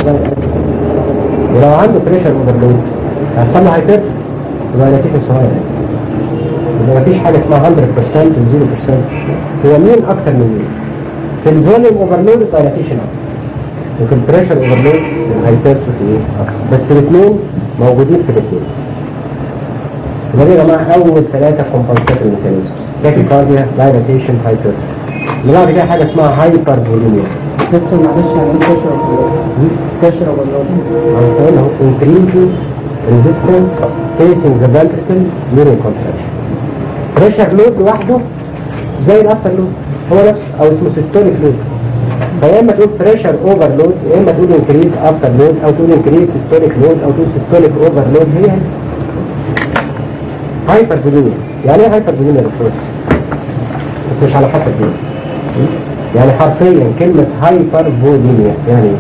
كاربونيك اسيد ولو عنده بريشر اوفرلود هيحصل له هايبر يبقى نتيجه صغيره يبقى مفيش حاجه اسمها 100% و 0% هو مين اكتر من مين في الفوليوم اوفرلود الدايلاتيشن اكتر وفي البريشر اوفرلود الهايبرتروفي ايه اكتر بس الاثنين موجودين في الاثنين يبقى يا جماعه اول ثلاثه كومبنساتوري ميكانيزمز تاكي كارديا دايلاتيشن هايبرتروفي اللي بعد كده حاجه اسمها هايبر فوليوميا دكتور معلش يعني ايه كشر كشر ولا هو increasing resistance facing the ventricle during contraction بريشر لود لوحده زي الافتر لود هو نفسه او اسمه سيستوليك لود فيا اما تقول بريشر اوفر لود يا اما تقول انكريز افتر لود او تقول انكريز سيستوليك لود او تقول سيستوليك اوفر لود هي هي هايبر فوليوميا يعني ايه هايبر فوليوميا يا دكتور؟ بس مش على حسب مين يعني حرفيا كلمة هايبر فوليميا يعني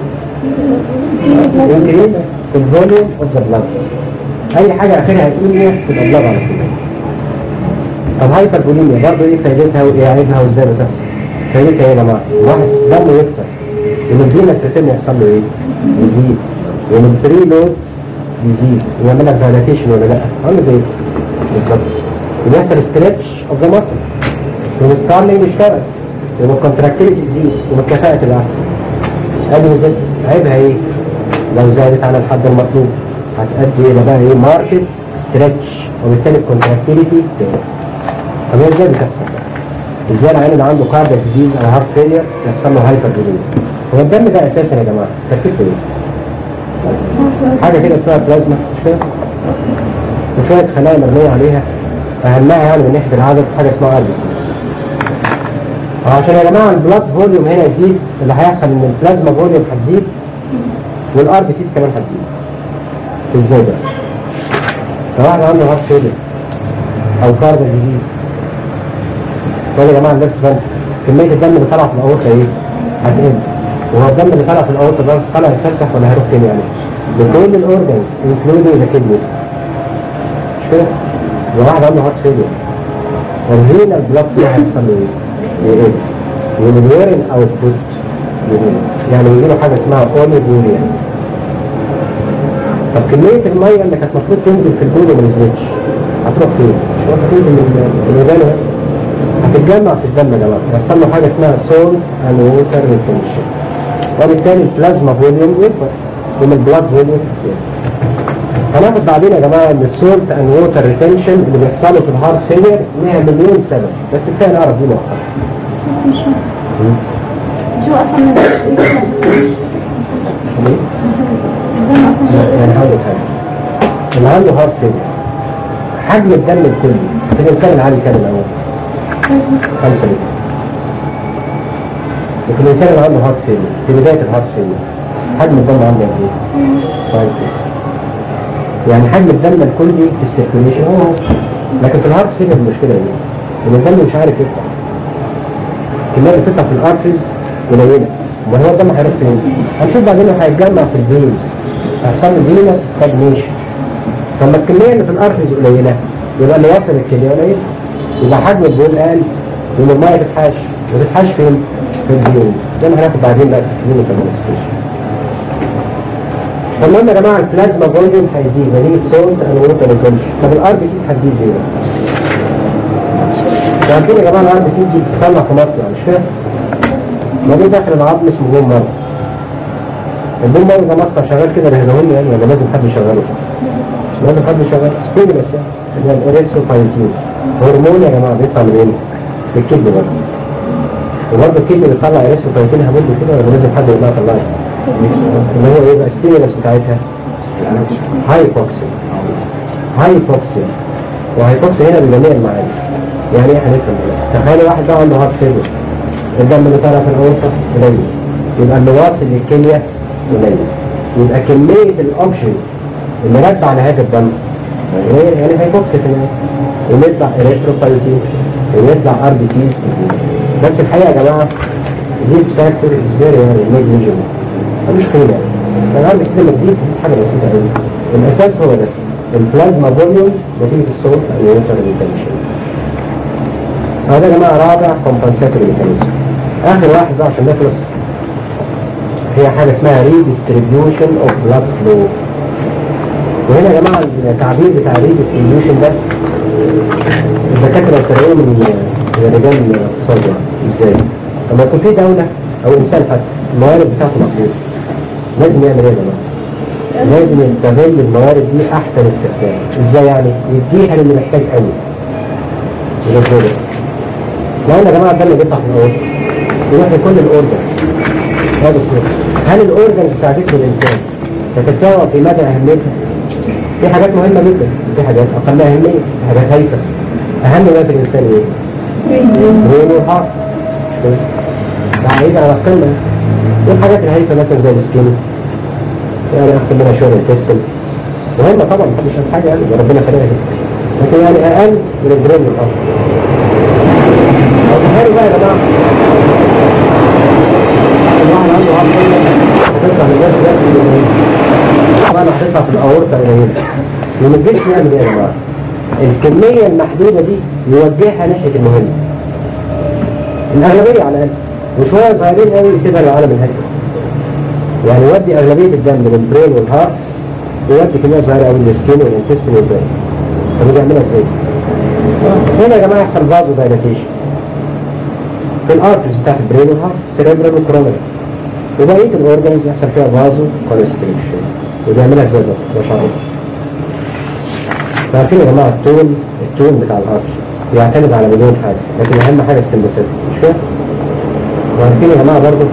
انكريز في الفوليوم اوف ذا بلاد اي حاجة اخرها ايميا تبقى بلاد على طول طب هايبر فوليميا برضه ايه فايدتها وايه عيبها وازاي بتحصل فايدتها ايه يا جماعة واحد دمه يكتر ان الفينس ريتم يحصل له ايه يزيد وان البري لود يزيد ويعمل لك دايلاتيشن ولا لا عامل زي بالظبط وبيحصل ستريتش اوف ذا ماسل والستارلينج يشتغل يبقى الكونتراكتيليتي تزيد يبقى الكفاءة تبقى أحسن أدي زي عيبها إيه؟ لو زادت عن الحد المطلوب هتأدي إلى بقى إيه ماركت ستريتش وبالتالي الكونتراكتيليتي تقل طب هي إزاي بتحصل؟ إزاي العيان اللي عنده كاردياك ديزيز أو هارت فيلير يحصل له هايبر هو الدم ده أساسا يا جماعة تركيبته إيه؟ حاجة كده اسمها بلازما مش كده؟ وشوية خلايا مرمية عليها أهمها يعني من ناحية العدد حاجة اسمها ار بي سيز عشان يا جماعة البلاد فوليوم هنا يزيد اللي هيحصل ان البلازما فوليوم هتزيد والار بي سيز كمان هتزيد ازاي بقى؟ لو واحد عنده هارت فيلر او كارديو ديزيز يا جماعة الليفت فانت كمية الدم اللي طالعة في الأورطة ايه؟ هتقل وهو الدم اللي طالع في الأورطة ده طالع يتفسح ولا هيروح فين يعني؟ لكل الأورجنز انكلودنج ذا كدني مش كده؟ لو واحد عنده هارت فيلر الرينال بلاد فيه هيحصل له ايه؟ يقل والويرن اوتبوت يقل يعني يجي له حاجه اسمها اوليفوريا طب كميه الميه اللي كانت المفروض تنزل في البول وما نزلتش هتروح فين؟ مش هتروح تنزل من الودان هتتجمع في الدم يا جماعه يحصل له حاجه اسمها سول اند ووتر ريتنشن وبالتالي البلازما فوليوم يكبر ومن البلاد فوليوم يكبر هناخد بعدين يا جماعه ان السولت اند ووتر ريتنشن اللي بيحصل له في الهارت فيلير ليها مليون سبب بس كفايه نعرف دي مؤخرا شو أصلا يعني هقول لك حاجه اللي عنده هارت فيلير حجم الدم الكلي في الانسان العادي كام الاول؟ 5 لتر وفي الانسان اللي عنده هارت فيلير في بدايه الهارت فيلير حجم الدم عنده قد ايه؟ 5 لتر يعني حجم الدم الكلي في السيركيوليشن هو هو. لكن في الهارت فيلير المشكله ايه؟ ان الدم مش عارف يطلع الكميه اللي بتطلع في الارتريز قليله امال هو الدم هيروح فين؟ هنشوف بعدين انه هيتجمع في الفينز هيحصل له فينس ستاجنيشن فلما الكميه اللي في الارتريز قليله يبقى اللي واصل الكليه قليل يبقى حجم البول قل يبقى الميه تتحاش وتتحاش فين؟ في الفينز زي ما هناخد بعدين بقى في الكلينيكال مانيفستيشن فالمهم يا جماعه البلازما فوليوم هيزيد نتيجه سولت اند ووتر ريتنشن طب الار بي سيز هتزيد ليه؟ عارفين يا جماعه الار بي سيز دي بتتصنع في مصنع مش كده؟ موجود داخل العظم اسمه بوم مرض البوم مرض ده مصنع شغال كده بهدهوني يعني ولا لازم حد يشغله؟ لازم حد يشغله ستيمولس يعني اللي هو الاريثروبايتين هرمون يا جماعه بيطلع من ايه؟ في الكبد برضه وبرضه الكبد بتطلع اريثروبايتين هبول كده ولا لازم حد يطلع يطلعها؟ اللي هو ايه بقى ستيمولس بتاعتها؟ هايبوكسيا هايبوكسيا وهايبوكسيا هنا بجميع المعاني يعني ايه هنفهم دلوقتي تخيل واحد ده عنده هارت فيلر الدم اللي طالع في الاورطه قليل يبقى اللي واصل للكليه قليل يبقى كميه الاكسجين اللي رد على هذا الدم يعني يعني هيبوكسيا في النهايه ويطلع اريثروبايتين ويطلع ار بي سيز بس الحقيقه يا جماعه this factor is very very negligible ملوش قيمه يعني الار بي سيز لما تزيد تزيد حاجه بسيطه قوي الاساس هو ده البلازما فوليوم نتيجه الصوت الوتر ريتنشن هذا يا جماعه رابع كومبنساتوري ميكانيزم اخر واحد بقى عشان نخلص هي حاجة اسمها redistribution of blood flow وهنا يا جماعة التعبير بتاع redistribution ده الدكاترة يسرقوه من من رجال الاقتصاد يعني ازاي؟ لما يكون في دولة أو إنسان حتى الموارد بتاعته محدودة لازم يعمل ايه يا جماعة؟ لازم يستغل الموارد دي أحسن استخدام ازاي يعني؟ يديها للي محتاج قوي وده ازاي ده؟ لأن يا جماعة الدم بيطلع في الأوضة يروح لكل الأورجنز هذا الصورة هل الأورجنز بتاع جسم الإنسان تتساوى في مدى أهميتها؟ في حاجات مهمة جدا في حاجات أقل أهمية في حاجات هايفة أهم ما في الإنسان إيه؟ برين والهارت بعيد عن القمة والحاجات الهايفة مثلا زي السكين يعني أحسن منها شوية التستل مهمة طبعا محدش قال حاجة يعني ده ربنا خلقها كده لكن يعني أقل من البرين والهارت أو تخيلوا بقى يا جماعة الواحد عنده هارت هتطلع من الناس دلوقتي طبعا هتطلع في الأورطة قليلة وما تجيش يعمل إيه يا جماعة؟ الكمية المحدودة دي يوجهها ناحية المهم الأغلبية على الأقل وشوية صغيرين قوي يسيبها للعالم الهادي يعني يودي أغلبية الدم من البرين والهارت ويودي كمية صغيرة قوي للسكين والانتستين والباقي طب بيعملها ازاي؟ هنا يا جماعة يحصل فازو دايلاتيشن في الارترز بتاعت البرين والهارت سيريبرال وكورونري وبقية الأورجنز يحصل فيها فازو كونستريكشن وبيعملها ازاي ده؟ ما شاء الله عارفين يا جماعة التون التون بتاع الارتر بيعتمد على مليون حاجة لكن أهم حاجة السمبسات مش كده؟ وعارفين يا جماعة برضه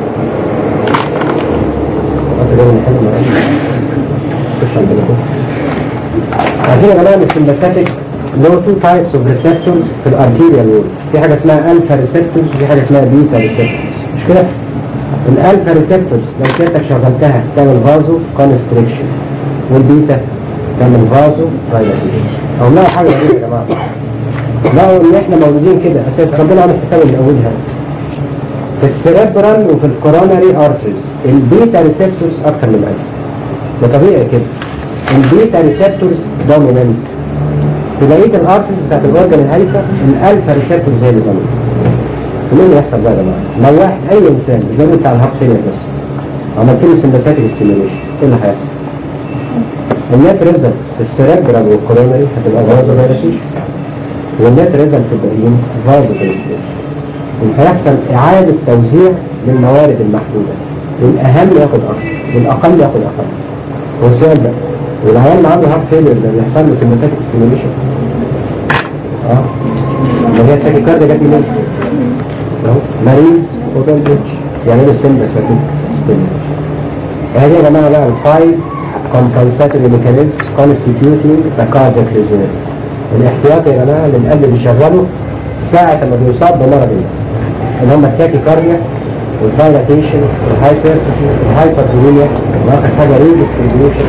حط ده من الحلم خش عند الكل عارفين يا جماعة ان السمبساتيك له تو تايبس اوف ريسبتورز في الارتيريال وول في حاجة اسمها الفا ريسبتورز وفي حاجة اسمها بيتا ريسبتورز مش كده؟ الالفا ريسبتورز لو سيادتك شغلتها تعمل فازو كونستريكشن والبيتا تعمل فازو دايلاتيشن او لا حاجة غريبة يا جماعة لقوا ان احنا موجودين كده اساس ربنا عامل حساب من اولها في السيريبرال وفي الكوروناري ارتريز البيتا ريسبتورز اكتر من الالفا ده طبيعي كده البيتا ريسبتورز دومينانت في بقيه الارتريز بتاعت الاورجن الهايفه الالفا ريسبتورز هي اللي دومينانت مين اللي يحصل بقى يا جماعه؟ لو واحد اي انسان مش ده بتاع الهارت فيلير بس عملت له سمباثيك ستيميوليشن ايه اللي هيحصل؟ النت ريزلت في السيريبرال والكوروناري هتبقى فازو دايلاتيشن والنت ريزلت في الباقيين فازو دايلاتيشن هيحصل إعادة توزيع للموارد المحدودة الأهم ياخد أكتر والأقل ياخد أقل هو السؤال ده والعيال اللي عنده هارت فيلر ده بيحصل له سمباثيك ستيميوليشن اه ما هي التاكيكارديا جت منين؟ اهو مريض اوتال بيتش يعملوا سمباثيك ستيميوليشن هذه يا جماعة بقى الفايف compensatory mechanisms constituting the cardiac reserve الاحتياطي يا جماعة اللي القلب بيشغله ساعة ما بيصاب بمرض اللي هم التاكي كارديا والدايلاتيشن والهايبرتروفي والهايبرتونيميا واخر حاجة ريديستريبيوشن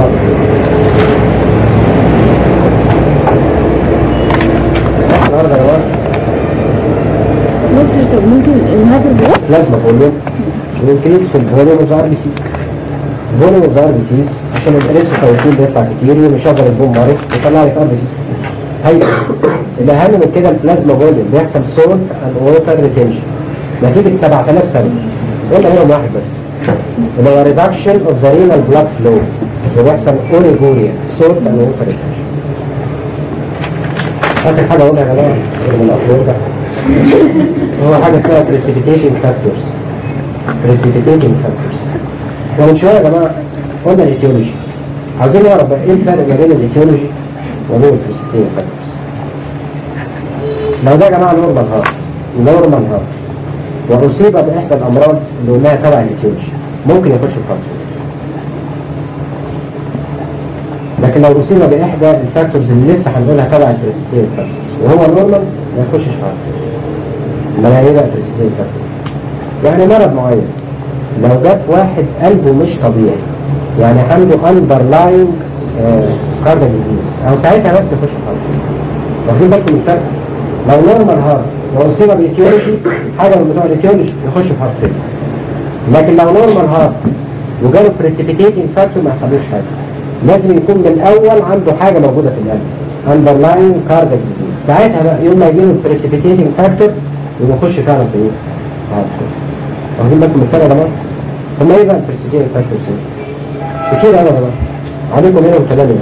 النهارده يا جماعة دكتور طب ممكن الهذا البلد لازم اقول له انكريس في الفوليوم اوف ار بي سيز الفوليوم اوف ار بي سيز عشان الاريثرو كايتين بيطلع كتير ويشغل البوم مارك ويطلع لك ار بي سيز كتير هي الاهم من كده البلازما فوليوم بيحصل سولت اند ووتر ريتنشن نتيجة 7000 سنة قلنا منهم واحد بس اللي هو ريدكشن اوف ذا رينال بلاد فلو وبيحصل اوريجوريا سولت اند ووتر ريتنشن اخر حاجة اقولها يا جماعة غير من الافلور ده هو حاجة اسمها precipitating factors precipitating factors ومن شوية يا جماعة قلنا الايتيولوجي عايزين نعرف بقى ايه الفرق ما بين الايتيولوجي وبين البريسيبيتينج فاكتورز لو ده يا جماعة نورمال هارت نورمال هارت وأصيب بإحدى الأمراض اللي قلناها تبع الايتيولوجي ممكن يخش في هارت لكن لو أصيب بإحدى الفاكتورز اللي لسه هنقولها تبع البريسيبيتينج فاكتورز وهو نورمال ما يخشش في هارت ما هي بقى بريسيبيتينج فاكتورز يعني مرض معين لو جت واحد قلبه مش طبيعي يعني عنده underlying كاردياك ديزيز او ساعتها بس يخش في هارت واخدين بالكم من الفرق لو نورمال هارت واصيب بايتيولوجي حاجه من بتوع الايتيولوجي يخش في هارت فيلر لكن لو نورمال هارت وجاله بريسيبيتيتنج فاكتور ما يحصلوش حاجه لازم يكون من الاول عنده حاجه موجوده في القلب underlying cardiac disease ساعتها بقى يوم ما يجيله بريسيبيتيتنج فاكتور يبقى يخش فعلا في ايه؟ هارت فيلر واخدين بالكم من الفرق يا جماعه؟ هم ايه بقى البرسيجين فاكتورز كتير انا بقى عليكم منهم ثمانية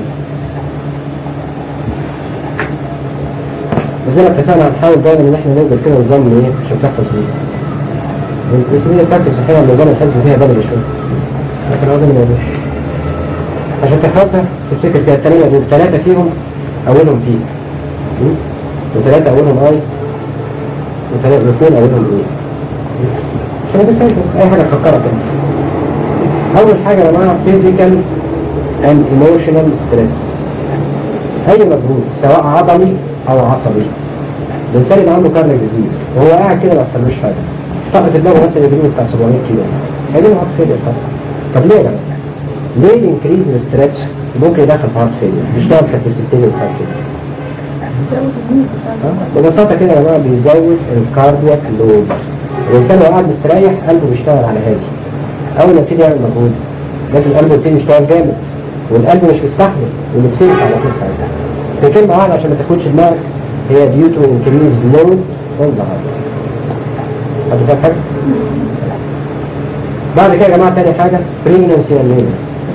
وزي ما اتفقنا هنحاول دايما ان احنا ننزل كده نظام ايه عشان تحفظ بيه البرسيجين فاكتورز الحقيقة نظام الحفظ فيها بدري شوية لكن هو ده اللي موجود عشان تحفظها تفتكر فيها الثمانية دول ثلاثة فيهم أولهم تي م? وثلاثة أولهم أي وثلاثة واثنين أولهم إيه عشان بس بس أي حاجة تفكرها كده أول حاجة يا جماعة physical and emotional stress أي مجهود سواء عضلي أو عصبي الإنسان اللي عنده كارنيك ديزيز وهو قاعد كده ما يحصلوش حاجة طاقة دماغه مثلا يجيله بتاع 700 كيلو هيجيله هارت فيلير طبعا طب ليه يا جماعة؟ ليه الانكريز الاسترس ممكن يدخل في هارت فيلير بيشتغل في التستين والهارت فيلير ببساطة كده يا جماعة بيزود الكاردياك لود الإنسان لو قاعد مستريح قلبه بيشتغل على هادي أول ما يبتدي يعمل مجهود لازم قلبه يبتدي يشتغل جامد والقلب مش مستحمل ومتفلس على طول ساعتها في كلمة واحدة عشان ما تاخدش دماغك هي due to increased load on the heart حد فاهم حاجة؟ بعد كده يا جماعة تاني حاجة pregnancy and labor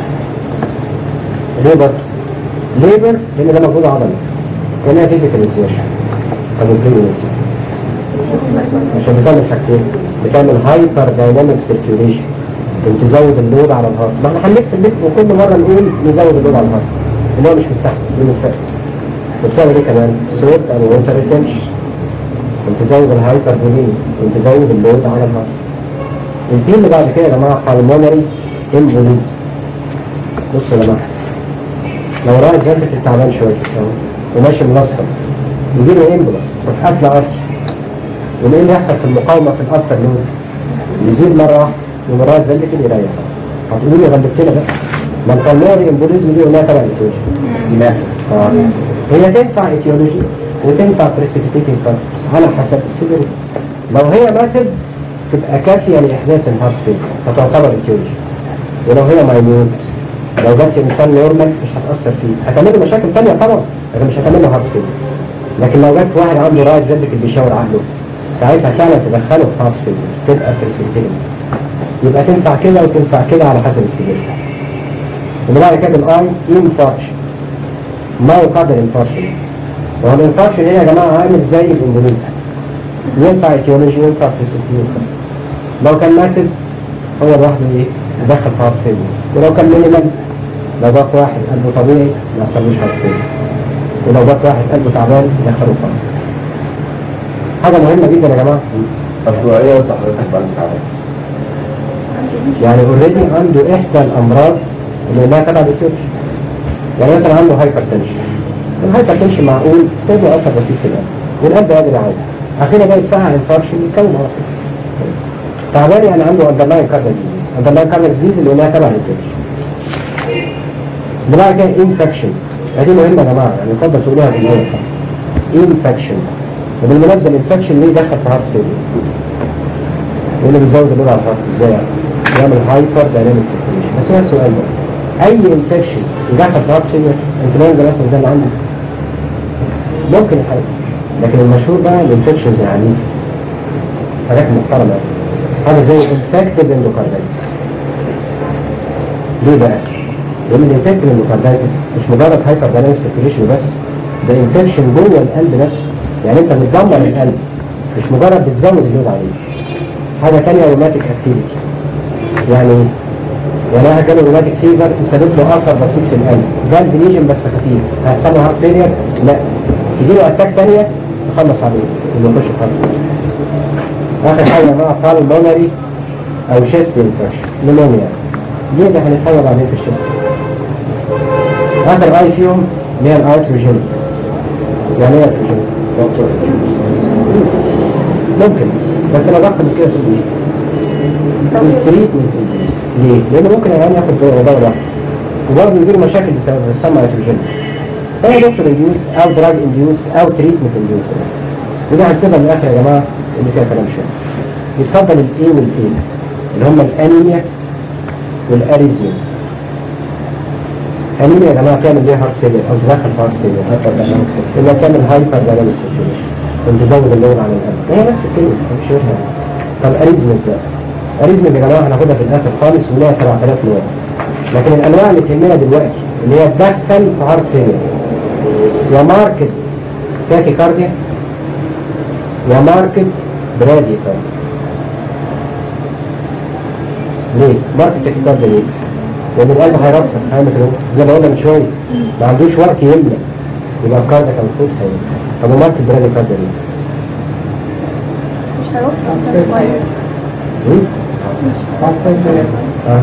ليبر ليبر لأن ده مجهود عضلي كأنها فيزيكال اكزيرشن طب البريجنسي عشان بتعمل حاجتين بتعمل هايبر دايناميك سيركيوليشن تزود اللود على الهارت ما احنا هنلف اللف وكل مرة نقول نزود اللود على الهارت اللي هو مش مستحمل من الفرس وبتعمل ايه كمان؟ صوت او ووتر ريتنشن تزود الهايبر بولين تزود اللود على الهارت البي اللي بعد كده يا جماعة pulmonary embolism بصوا يا جماعة لو راجل جنبك التعبان شوية اهو وماشي منصب يجي له امبولس تروح قافله ارش وايه اللي يحصل في المقاومه في الافتر لود يزيد مره واحده ومرات ذلك اللي يريح هتقولوا لي غلبتنا بقى ما البلماري امبوليزم دي قلناها تبع الايتيولوجي دماغ اه هي تنفع ايتيولوجي وتنفع بريسيبيتيتنج على حسب السيفيريتي لو هي ماسد تبقى كافيه لاحداث الهارت فيل فتعتبر ايتيولوجي ولو هي ماينيوت لو جت انسان نورمال مش هتأثر فيه هتعمل له مشاكل تانية طبعا لكن مش هتعمل له هارت فيلر لكن لو جت واحد عنده رايت جدك اللي بيشاور عقله ساعتها فعلا تدخله في هارت فيلر تبقى برسنتين يبقى تنفع كده وتنفع كده على حسب السجل اللي بعد كده الاي انفاركشن ما يقدر انفاركشن وهو الانفاركشن هنا يا جماعه عامل زي الانجليزي ينفع ايتيولوجي ينفع برسنتين لو كان ماسد هو لوحده ايه يدخل في هارت فيلر ولو كان مينيمال لو بقى واحد قلبه طبيعي ما يحصلوش هارت فيلر ولو بقى واحد قلبه تعبان يدخله في هارت حاجة مهمة جدا يا جماعة مشروعية وصحتك بعد تعبان يعني اوريدي عنده احدى الامراض اللي لها تبع الفيوتش يعني مثلا عنده هايبر تنشن الهايبر تنشن معقول سيب له اثر بسيط في القلب والقلب قادر عادي اخيرا بقى يدفعها انفاركشن يتكون على طول تعبان يعني عنده اندرلاين كاردياك ديزيز اندرلاين كاردياك ديزيز اللي لها تبع الفيوتش اللي بعد كده انفكشن دي مهمة يا جماعة يعني يفضل تقولوها بالنهاية انفكشن وبالمناسبة الانفكشن ليه دخل في هارت فيلير ايه اللي بيزود اللود على الهارت ازاي يعني؟ يعمل هايبر دايناميك سيركيوليشن بس هو السؤال ده اي انفكشن يدخل في هارت فيلير انفلونزا مثلا زي اللي عندي ممكن يحل لكن المشهور بقى الانفكشنز العنيفة حاجات محترمة هذا زي انفكتيف اندوكاردايتس ليه بقى؟ لان الانفكتيف اندوكاردايتس مش مجرد هايبر دايناميك سيركيوليشن بس ده انفكشن جوه القلب نفسه يعني انت بتدمر القلب مش مجرد بتزود اللود عليه حاجة تانية روماتيك اكتيفيتي يعني ايه؟ يعني واحد جاله روماتيك فيفر تسبب له اثر بسيط في القلب قلب ليجن بس خفيف هيحصل له هارت فيلير لا تجي له اتاك تانية تخلص عليه اللي يخش في هارت اخر حاجة يا جماعة بالمونري او شيست انفكشن نمونيا ليه ده هنتحول بعدين في الشيست اخر اي فيهم اللي هي الايتروجين يعني ايه ايتروجين؟ ممكن بس لو ضغط من كده تقول ايه؟ التريتمنت ليه؟ لانه ممكن العيان ياخد دواء واحد وبرضه يجيله مشاكل بسبب السمع ايتروجين هي دكتور انديوس او دراج انديوس او تريتمنت انديوس وده هنسيبها من الاخر يا جماعه اللي فيها كلام شويه يتفضل الاي والاي اللي هم الانيميا والاريزمز انيميا يا جماعه تعمل ليه هارت فيلير او تدخل في هارت فيلير الا تعمل هايبر دايناميك سيركيوليشن وتزود اللون على القلب هي نفس الكلمه مش غيرها طب اريزمز بقى اريزميا يا جماعه هناخدها في الاخر خالص ولها 7000 نوع لكن الانواع اللي تهمنا دلوقتي اللي هي تدخل في هارت فيلير يا ماركت تاكي كارديا يا ماركت برادي كارديا ليه؟ ماركت تاكي كارديا ليه؟ لان القلب هيرفض هيعمل كده زي ما قلنا من شويه ما عندوش وقت يملى يبقى الكارديا كان المفروض هيملى طب وماركت برادي كارديا ليه؟ مش هيوصل أصلاً كويس ليه؟ اه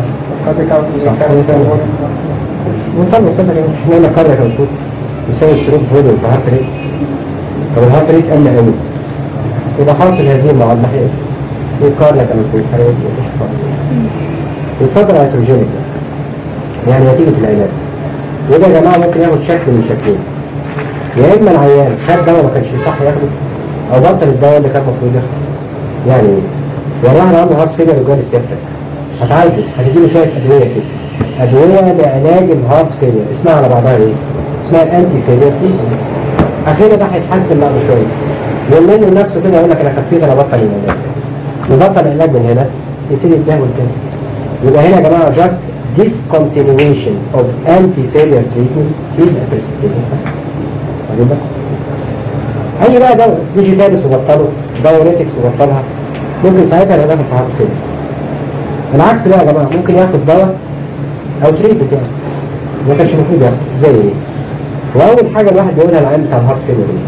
منطقة بسيطة كده احنا قلنا كارديا كان المفروض يساوي ستروك فودو في هارت ريت طب الهارت ريت قل قوي يبقى حاصل هذه المعادلة هي ايه الكارديا كان المفروض حاجة مفيش كارديا الفترة هيتروجينيك يعني نتيجة العلاج وده يا جماعة ممكن ياخد شكل من شكلين يا إما العيان خد دواء ما كانش صح ياخده أو بطل الدواء اللي كان المفروض ياخده يعني إيه؟ يعني واحد عنده هارت فيلر وجالس سيادتك هتعالجه هتديله شوية أدوية كده أدوية لعلاج الهارت فيلر اسمها على بعضها إيه؟ اسمها الأنتي فيلر تريتمنت أخيرا ده هيتحسن بعد شوية يقول منه نفسه كده يقول لك أنا خفيت أنا بطل العلاج يبطل العلاج من هنا يبتدي يتداول تاني يبقى هنا يا جماعة just discontinuation of anti-failure treatment is a precipitating factor. واخدين بالك؟ أي بقى دواء ديجيتالس وبطله دايوريتكس وبطلها ممكن ساعتها يبقى داخل في هارت فيلر العكس بقى يا جماعة ممكن ياخد دواء أو تريتمنت يعني ما كانش المفروض ياخد زي إيه؟ وأول حاجة الواحد بيقولها العين بتاع الهارت فيلر إيه؟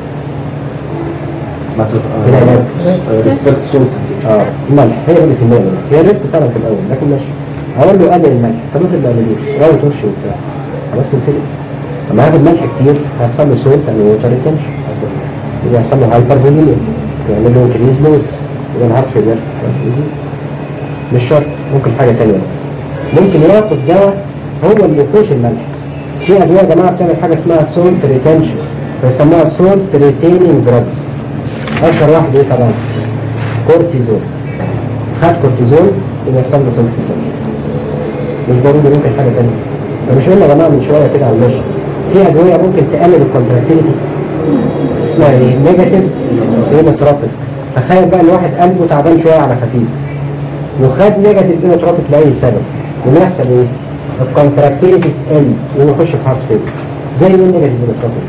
ما العلاج. ريسبكت صوت اه الملح هي اللي في المال هي الريسك طبعا في الاول لكن ماشي اقول له قلل الملح طب افرض ما قللوش راوي ترش وبتاع خلاص يبتدي لما ياخد ملح كتير هيحصل له سولت ان ووتر ريتنشن يبقى يحصل له هايبر فوليميا يعمل له انكريز لود يبقى الهارت فيلر يزيد مش شرط ممكن حاجه ثانيه ممكن ياخد دواء هو اللي يفوش الملح في ادويه يا جماعه بتعمل حاجه اسمها سولت ريتنشن بيسموها سولت ريتيننج دراجز اشهر واحد ايه طبعا كورتيزون خد كورتيزون يبقى يحصل له سولت ريتنشن مش ضروري ممكن حاجه ثانيه فمش قلنا يا جماعه من شويه كده على المشي في ادويه ممكن تقلل الكونتراكتيليتي اسمها ايه نيجاتيف اينوتروبيك تخيل بقى ان واحد قلبه تعبان شويه على خفيف وخد نيجاتيف اينوتروبيك لاي سبب يقوم يحصل ايه؟ الكونتراكتيليتي تقل يقوم يخش في هارت فيلر زي مين نيجاتيف اينوتروبيك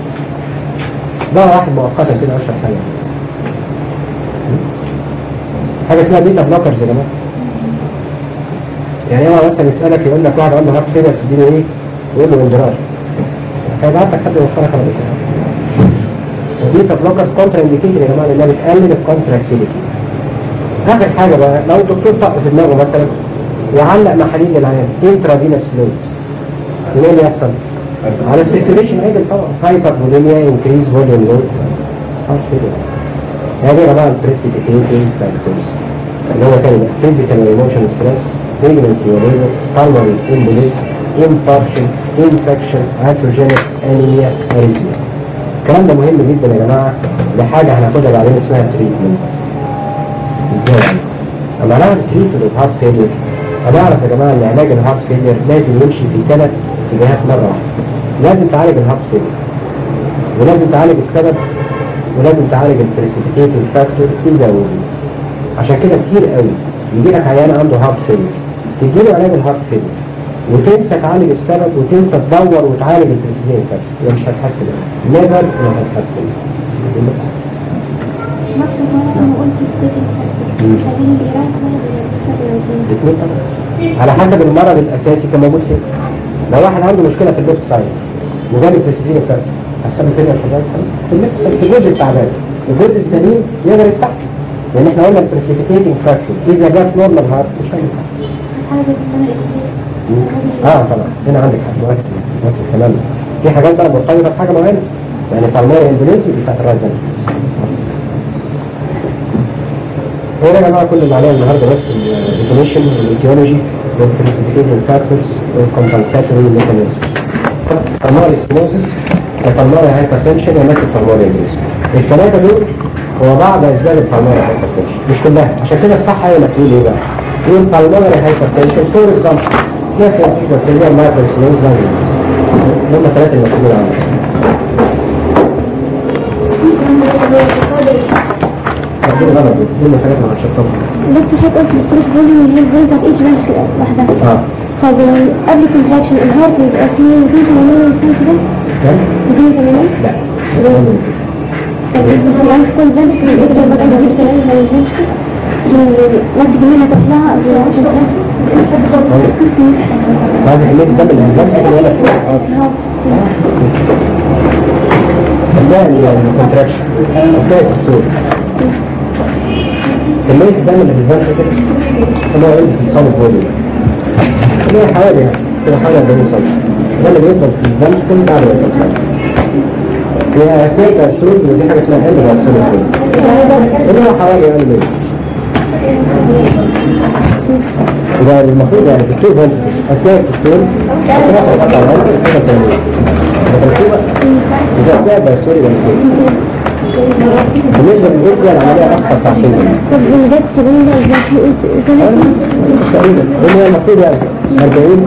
ده واحد مؤقتا كده اشهر حاجه حاجه اسمها بيتا بلوكرز يا جماعه يعني هو مثلا يسالك يقول لك واحد عنده هارت فيلر تديله ايه؟ يقول له اندراج هيبعت لك حد يوصلك على بيتا البيتا بلوكرز كونترا انديكيتور يا جماعه لانها بتقلل الكونتراكتيليتي اخر حاجه بقى لو الدكتور طق في دماغه مثلا وعلق محاليل للعيان انترا فينس فلويدز ايه اللي يحصل؟ على السيركيوليشن عدل طبعا هايبر فوليميا انكريز فوليوم لود هارت فيلر هذه يا جماعه البريسيبيتيتنج فاكتورز اللي هو تاني بقى فيزيكال ايموشن ستريس pregnancy or labor, pulmonary embolism, infarction, infection, iatrogenic anemia, arrhythmia. الكلام ده مهم جدا يا جماعة لحاجة هناخدها بعدين اسمها تريتمنت. ازاي يعني؟ اما نعرف تريتمنت الهارت فيلير هنعرف يا جماعة ان علاج الهارت فيلير لازم يمشي في ثلاث اتجاهات مرة واحدة. لازم تعالج الهارت فيلير ولازم تعالج السبب ولازم تعالج البريسيبيتيتنج فاكتور اذا وجد. عشان كده كتير قوي يجي لك عيان عنده هارت فيلير تديله علاج الهارت فيلير وتنسى تعالج السبب وتنسى تدور وتعالج البريسيبيتنج فاكتور يبقى مش هتحسن نيفر ما هتحسن مصر مرة أنا قلت السيتي مم. خليني الإيران كمان الاثنين طبعا على حسب المرض الاساسي كان موجود فين لو واحد عنده مشكله في الليفت سايد وجاب البريسيبيتنج فاكتور هيحصل له فيلير في الرايت سايد في الليفت سايد في الجزء التعبان الجزء السليم يقدر يستحمل لان احنا قلنا البريسيبيتنج فاكتور اذا جاب نورمال هارت مش هينفع حاجة اسمها الإكسير اه طبعا هنا عندك حد وقت وقت تمام في حاجات بقى مرتبطه بحاجه معينه يعني بالماري امبولينس بتاعت الرايت هنا يا جماعه كل اللي علينا النهارده بس الديفينيشن والايديولوجي والبريسيبيتيتنج فاكتورز والكومبنساتوري ميكانيزمز بالماري ستينوزس بالماري هايبرتنشن وماسك بالماري امبولينس الثلاثه دول هو بعض اسباب البالماري هايبرتنشن مش كلها عشان كده الصح هي مكتوب ايه بقى؟ يقول بالماري هايبرتنشن فور اكزامبل كيف يعطيك بكتيريا مايكرو سلوز لانجلز هم الثلاثه المكتوبين عندك تقدير غلط دي من الحاجات اللي هتشطبها بس حضرتك قلت الستروك فوليوم اللي هي الفوليوم بتاعت ايش بنك لوحدها اه طب قبل كونتراكشن الهارت بيبقى فيه 280 سم كده كام؟ 280 لا طب الهارت كل بنك الإجرة بقى بيجيب كلام ما ينزلش نفس منها تطلع عشان بعد كمية الدم اللي هتنزل ولا اه أثناء الكونتراكشن أثناء السيستول كمية الدم اللي في الفنتركل اسمها ايه سيستول فوليوم اللي هي حوالي كده حوالي 40 سم ده اللي بيفضل في الفنتركل بعد ما يتفرج هي أثناء الكاستول ودي حاجة اسمها اند كاستول فوليوم اللي هو حوالي يعني مية يبقى المفروض يعني في التو فولت اثناء السيستول هتاخد قطع الفولت كده تاني اذا كان في بقى اذا اثناء الدستوري يبقى كده بالنسبه للجزء العمليه اكثر تعقيدا طب الجد كمان ده ازاي تقريبا لان هي المفروض يعني 40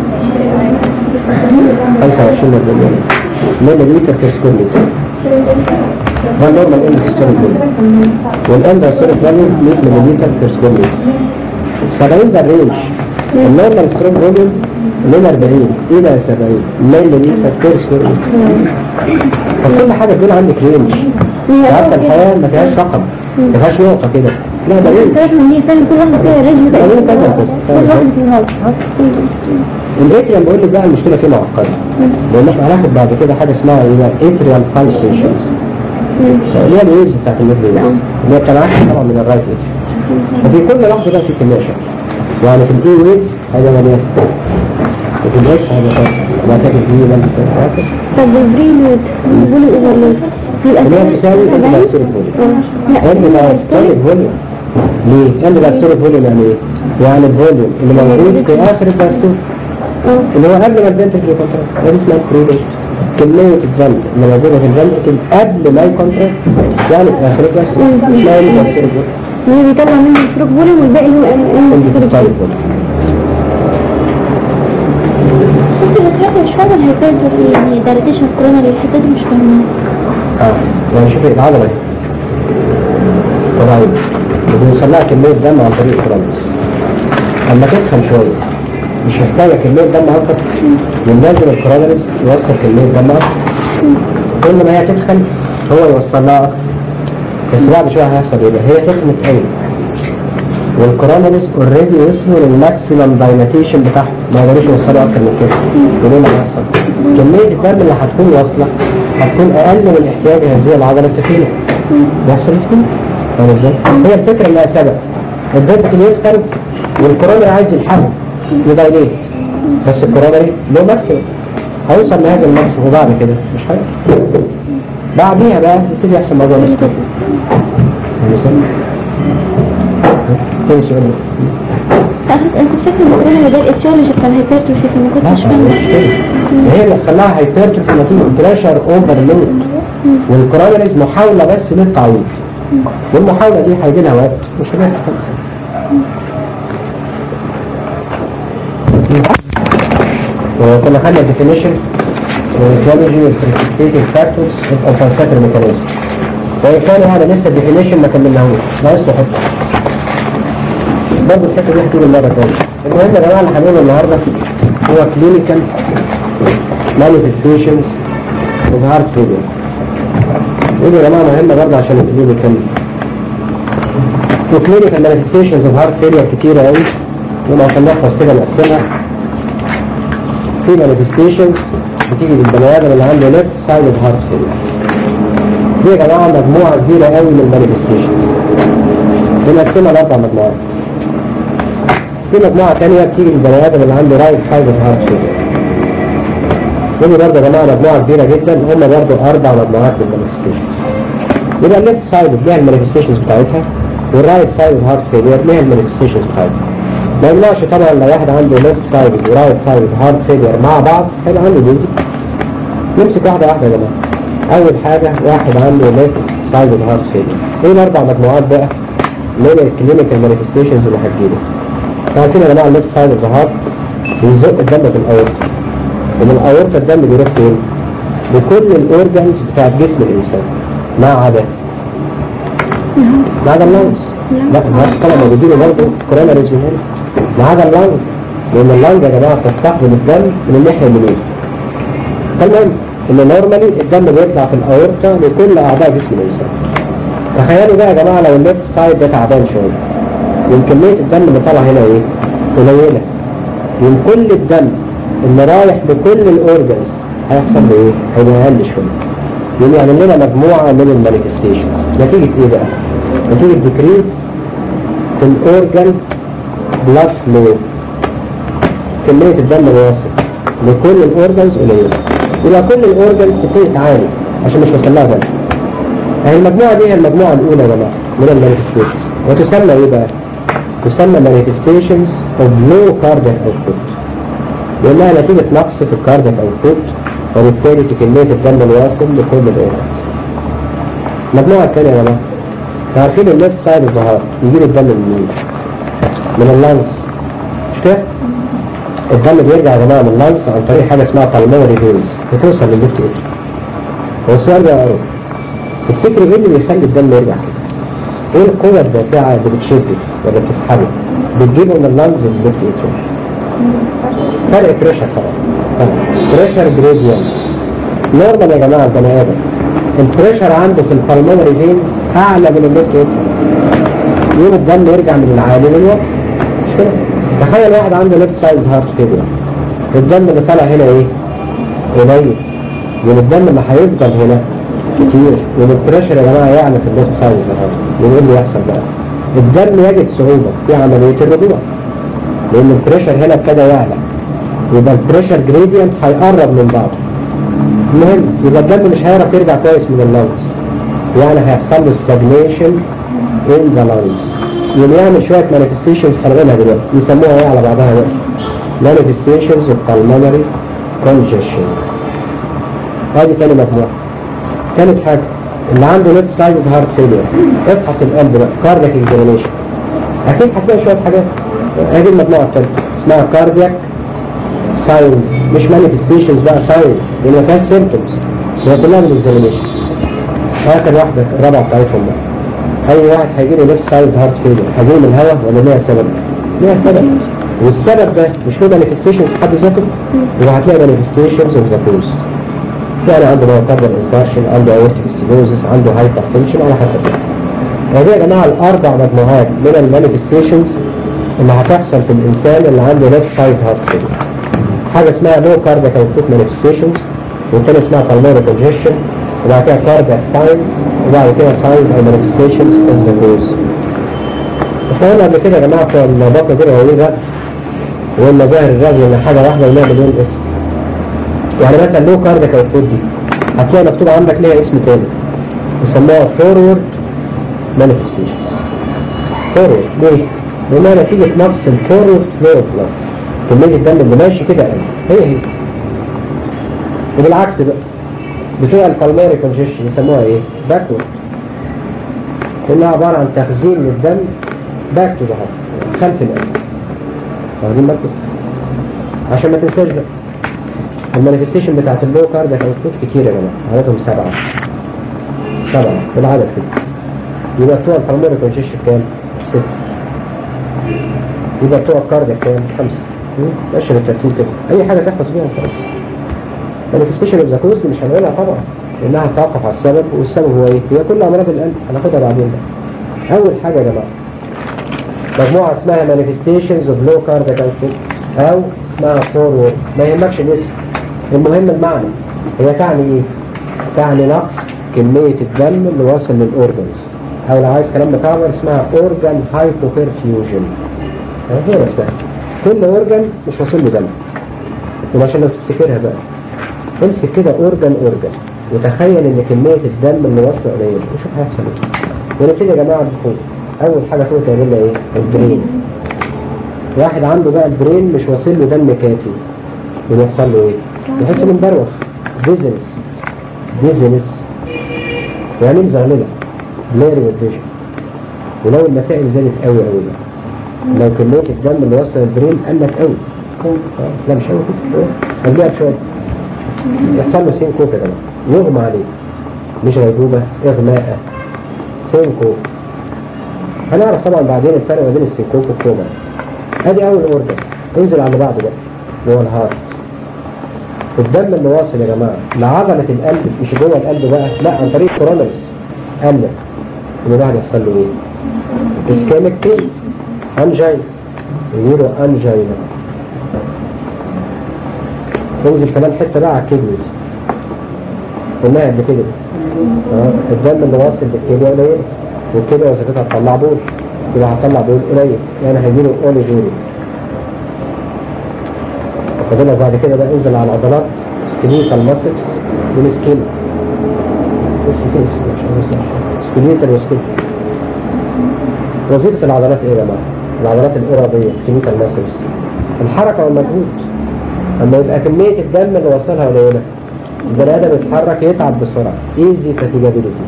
25 40 ملي لتر في سكول لتر ده نورمال اند سيستول فوليوم والاند سيستول فوليوم 100 ملي لتر في سكول لتر 70 ده الرينج النورمال ستروك فوليوم من 40 الى 70 ملي لتر في سكول لتر فكل حاجه دول عندك رينج عارفه الحياه ما فيهاش رقم ما فيهاش نقطه كده لا ده رينج ثلاث من فعلا كل واحدة فيها رجل ده رينج كذا بس كل واحدة فيها الاتريال بقول لك بقى المشكله فيه معقده لان احنا هناخد بعد كده حاجه اسمها اتريال بالسيشنز اللي هي الويفز بتاعت الميد ويفز اللي هي بتنعكس طبعا من الرايت اتريال ففي كل لحظه بقى في كميه شكل يعني في الاي ويف هيبقى مليان وفي الاكس هيبقى فاضي وبعد كده في لما تتعكس طب البريلود بيقول الاوفرلود يبقى اللي هي تساوي الاستوري فوليوم لا الاستوري فوليوم ليه؟ الاستوري فوليوم يعني ايه؟ يعني الفوليوم اللي موجود في اخر الدستور اه اللي هو قبل ما الفنتكل يكونتراكت ده اسمها بريديت كمية الفنت اللي موجودة في الفنتكل قبل ما يكونتراكت يعني في آخر الدستور اسمها ايه الاستوري فوليوم هي بيطلع منه الستروك فوليوم والباقي هو الاستوري فوليوم كنت بتلاقي مش فاهمة الهيبرتروفي يعني دايليتيشن كوروناري الحتة دي مش فاهمة اه يعني شوفي العضلة اهي قريب بيوصل لها كمية دم عن طريق الكرامبس اما تدخل شوية مش محتاجة كمية دم اكتر ينزل الكرامبس يوصل كمية دم اكتر كل ما هي تدخل هو يوصل لها اكتر بس بعد شوية هيحصل ايه بقى؟ هي تخنت قوي والكرامبس اوريدي وصلوا للماكسيمم دايلاتيشن بتاعهم ما يقدروش يوصلوا اكتر من كده وليه اللي هيحصل؟ كمية الدم اللي هتكون واصلة هتكون اقل من احتياج هذه العضلة التخينة يحصل اسمه فاهم ازاي؟ هي الفكرة انها سبب الفنتكل يدخل والكورونري عايز يلحقه يدايليت بس الكورونري له ماكسيمم هيوصل لهذا الماكسيمم وبعد كده مش حاجة بعديها بقى يبتدي يحصل موضوع الاسكاب فاهم ازاي؟ تاني سؤال انا كنت فاكرة ان الكوروناري ده الايتيولوجي بتاع الهيبرتروفي فما لا كنتش فاهمة مش كده. هي اللي يحصل لها هايبرتروفي نتيجة بريشر اوفرلود والكورونريز محاولة بس للتعويض والمحاولة دي هيجي لها وقت مش هنحصل وكنا خدنا definition والجيولوجي والبريسبيتيف فاكتورز والكمبنساتور ميكانيزم وإن كان هذا لسه definition ما كملناهوش ناقص له حته برضه الحته دي هتيجي المره الثانيه المهم يا جماعه اللي هنقوله النهارده هو clinical manifestations of heart failure ودي يا جماعه مهمه برضه عشان الكلينيكال وكلينيكال manifestations of heart failure كتيره قوي وما عشان نحفظ كده نقسمها في manifestations بتيجي للبني ادم اللي عنده left side of heart failure دي يا جماعه مجموعه كبيره قوي من manifestations بنقسمها لاربع مجموعات في مجموعة تانية بتيجي للبني آدم اللي عنده رايت سايد اوف هارت فيلير ودي برضه يا جماعة مجموعة كبيرة جدا هم برضه أربع مجموعات من المانيفستيشنز يبقى الليفت سايد ليها المانيفستيشنز بتاعتها والرايت سايد اوف هارت فيلير ليها المانيفستيشنز بتاعتها ما يمنعش طبعا لو واحد عنده ليفت سايد ورايت سايد اوف هارت فيلير مع بعض هيبقى عنده دي نمسك واحدة واحدة يا جماعة أول حاجة واحد عنده ليفت سايد اوف هارت فيلير ايه الأربع مجموعات بقى من الكلينيكال مانيفستيشنز اللي هتجيله فاكرين يا جماعه الليفت سايد اوف ذا هارت بيزق الدم في الاورطه ومن الاورطه الدم بيروح فين؟ لكل الاورجنز بتاعت جسم الانسان ما عدا ما عدا اللانجز لا ما هوش طبعا موجودين برضه كوروناريز من هنا ما عدا اللانج لان اللانج يا جماعه تستقبل الدم من الناحيه اليمين تمام ان نورمالي الدم بيطلع في الاورطه لكل اعضاء جسم الانسان تخيلوا بقى يا جماعه لو الليفت سايد ده تعبان شويه يمكن كميه الدم اللي طالع هنا ايه؟ قليله من كل الدم اللي رايح لكل الاورجنز هيحصل له ايه؟ هيبقى اقل شويه يقوم يعمل لنا مجموعه من المانيفستيشنز نتيجه ايه بقى؟ نتيجه ديكريز في الاورجن بلاد فلو كميه الدم اللي واصل لكل الاورجنز قليله يبقى كل الاورجنز تبتدي تعاني عشان مش واصل لها دم يعني المجموعه دي هي المجموعه الاولى يا جماعه من المانيفستيشنز وتسمى ايه بقى؟ تسمى manifestations of low cardiac output لأنها نتيجة نقص في الكاردياك output وبالتالي في كمية الدم الواصل لكل الأورجنز. المجموعة الثانية يا جماعة عارفين الليفت سايد الظهر يجيب الدم منين؟ من اللانس مش كده؟ الدم بيرجع يا جماعة من اللانس عن طريق حاجة اسمها pulmonary veins بتوصل للليفت اتريوم. هو السؤال ده قوي تفتكروا ايه اللي بيخلي الدم يرجع كده؟ ايه القوة الدافعة اللي بتشده ولا بتسحبه بتجيبه من اللانز اللي بتقتله فرق بريشر طبعا طبعا بريشر جريديان نورمال يا جماعة البني آدم البريشر عنده في البلمونري فينز أعلى من اللي بتقتله يوم الدم يرجع من العالي للوقت مش كده تخيل واحد عنده ليفت سايد هارت فيلير الدم اللي طالع هنا ايه؟ قليل يوم الدم اللي هيفضل هنا كتير يوم البريشر يا جماعة يعلى في الليفت سايد الهارت يوم ايه اللي يحصل بقى؟ الدم يجد صعوبة في عملية الرجوع لأن البريشر هنا ابتدى يعلى يبقى البريشر جريدينت هيقرب من بعضه المهم يبقى الدم مش هيعرف يرجع كويس من اللانجز يعني هيحصل له stagnation in the lungs يوم يعمل شوية manifestations هنقولها دلوقتي يسموها ايه على بعضها بقى manifestations of pulmonary congestion هذه تاني مجموعة ثالث حاجة اللي عنده ليفت سايد هارت فيلير افحص القلب بقى كاردياك اكزامينيشن اكيد هتلاقي شويه حاجات ادي المجموعه الثالثه اسمها كاردياك ساينز مش مانيفستيشنز بقى ساينز لان ما فيهاش سيمبتومز هي كلها من اكزامينيشن اخر واحده الرابعه بتاعتهم بقى اي واحد هيجي له ليفت سايد هارت فيلير هيجي من الهواء ولا ليها سبب؟ ليها سبب والسبب ده مش له مانيفستيشنز في حد ذاته يبقى هتلاقي مانيفستيشنز اوف ذا كوز يعني عنده مايوكاردال انفارشن عنده اورتيك ستينوزس عنده هايبر تنشن على حسب هذه يا جماعه الاربع مجموعات من المانيفستيشنز اللي هتحصل في الانسان اللي عنده ليفت سايد هارت فيلير حاجه اسمها لو كاردياك اوتبوت مانيفستيشنز والثانيه اسمها بالمونري كونجيشن وبعد كده كاردياك ساينز وبعد كده ساينز او مانيفستيشنز اوف ذا كوز احنا قلنا قبل كده يا جماعه في البطن كده هو ايه وقلنا ظاهر الرجل ان حاجه واحده ولها مليون اسم يعني مثلا لو كاردياك اوتبوت دي هتلاقي مكتوب عندك ليها اسم تاني يسموها فورورد مانيفستيشنز فورورد ليه؟ لانها نتيجة نقص الفورورد فلو اوف بلاد كمية الدم اللي ماشي كده قل هي هي وبالعكس بقى بتوع البلماري كونجيشن يسموها ايه؟ باكورد لانها عبارة عن تخزين للدم باك تو ذا خلف القلب واخدين بالكم؟ عشان ما تنساش بقى المانيفستيشن بتاعت اللو كاردياك اوتبوت كتير يا جماعه عددهم سبعه سبعه بالعدد كده يبقى بتوع البلمونري كونجيشن كام؟ سته يبقى بتوع الكاردياك كام؟ خمسه ماشي بالترتيب كده اي حاجه تحفظ بيها خلاص مانيفستيشن اوف ذا كوز مش هنقولها طبعا لانها هتتوقف على السبب والسبب هو ايه؟ هي كل امراض القلب هناخدها بعدين بقى اول حاجه يا جماعه مجموعه اسمها مانيفستيشنز اوف لو كاردياك اوتبوت او اسمها فورورد ما يهمكش الاسم المهم المعنى هي تعني ايه تعني نقص كمية الدم اللي واصل للأورجنز أو لو عايز كلام بتعبر اسمها أورجان هايبوبرفيوجن هي نفسها كل أورجان مش واصل له دم يبقى عشان لو تفتكرها بقى امسك كده أورجان أورجان وتخيل إن كمية الدم اللي واصله قليلة وشوف هيحصل ايه ونبتدي يا جماعة بالفوق أول حاجة فوق تعمل لنا ايه؟ البرين واحد عنده بقى البرين مش واصل له دم كافي ويحصل له ايه؟ يحس انه مبروخ ديزنس ديزنس يعني مزغلله بليري والفيجن ولو المسائل زادت قوي قوي بقى لو كمية الدم اللي وصل البرين قلت قوي لا مش قوي كده خليها بشوية يحصل له سينكو كده يغمى عليه مش غيبوبة إغماء سينكو هنعرف طبعا بعدين الفرق ما بين السينكوب والكوما ادي اول اوردر انزل على اللي بعده بقى اللي هو الهارت الدم اللي واصل يا جماعه لعضله القلب مش جوه القلب بقى لا عن طريق كورونريز قلب يبقى ده هيحصل له ايه؟ اسكاميك بين انجينا يجيله انجينا تنزل كمان حته بقى على الكدنيز قلناها قبل كده اه الدم اللي واصل للكليه قليل والكليه وظيفتها تطلع بول يبقى هتطلع بول قليل يعني هيجيله اولي جوري فاضل بعد كده بقى انزل على العضلات سكليتال ماسلز والسكين سكليتال وسكين وظيفة العضلات ايه يا جماعة؟ العضلات الإرادية سكليتال ماسلز الحركة والمجهود اما يبقى كمية الدم اللي وصلها قليلة البني آدم يتحرك يتعب بسرعة ايزي فاتيجابيلتي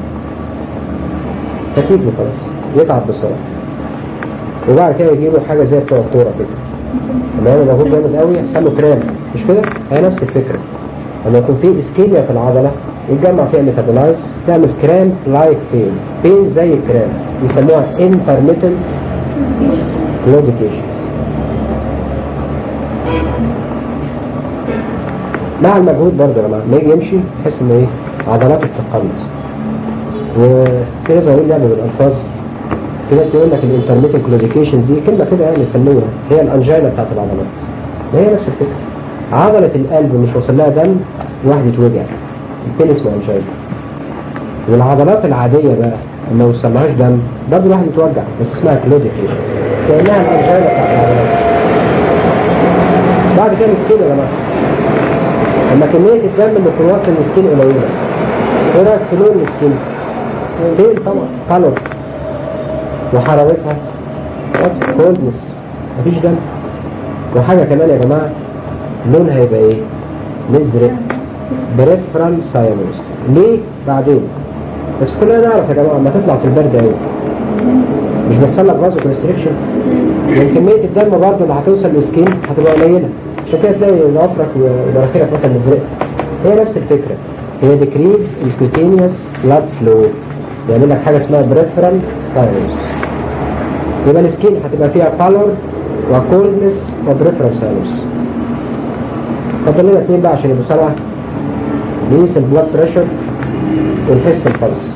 تكيف خلاص يتعب بسرعة وبعد كده يجيله حاجة زي بتوع الكورة كده لما يعمل مجهود جامد قوي يحصل له كرام مش كده؟ هي نفس الفكرة لما يكون في اسكيميا في العضلة يتجمع فيها ميتابولايز تعمل كرام لايك بين بين زي الكرام يسموها intermittent claudication مع المجهود برضه يا جماعه لما يجي يمشي تحس ان ايه عضلاته بتتقلص وفي ناس يقول لعبه بالالفاظ في ناس يقول لك الانترميتنت كلوديكيشن دي كلمه كده يعني فنيه هي الانجينا بتاعت العضلات ما هي نفس الفكره عضله القلب مش واصل لها دم واحد يتوجع التاني اسمه انجينا والعضلات العاديه بقى لما ما وصلهاش دم برضه الواحد يتوجع بس اسمها كلوديكيشن كانها الانجينا بتاعت العضلات بعد كده مسكين يا جماعه لما كمية الدم اللي في الوصل المسكين قليلة ايه رأيك في لون المسكين؟ فين طبعا قلب وحرارتها كولدنس مفيش دم وحاجة كمان يا جماعة لونها هيبقى ايه؟ مزرق بريفرال ساينوس ليه؟ بعدين بس كلنا نعرف يا جماعة لما تطلع في البرد قوي مش بيحصل لك فازو كونستريكشن يعني كمية الدم برضه اللي هتوصل للسكين هتبقى قليلة عشان كده تلاقي ضفرك ومناخيرك مثلا مزرقة هي نفس الفكرة هي ديكريز الكوتينيوس بلاد فلو يعمل لك حاجة اسمها بريفرال ساينوس يبقى السكين هتبقى فيها بالور وكولنس وبريفرال ساينوس فاضل لنا اثنين بقى عشان يبقوا سبعة نقيس البلاد بريشر ونحس البلس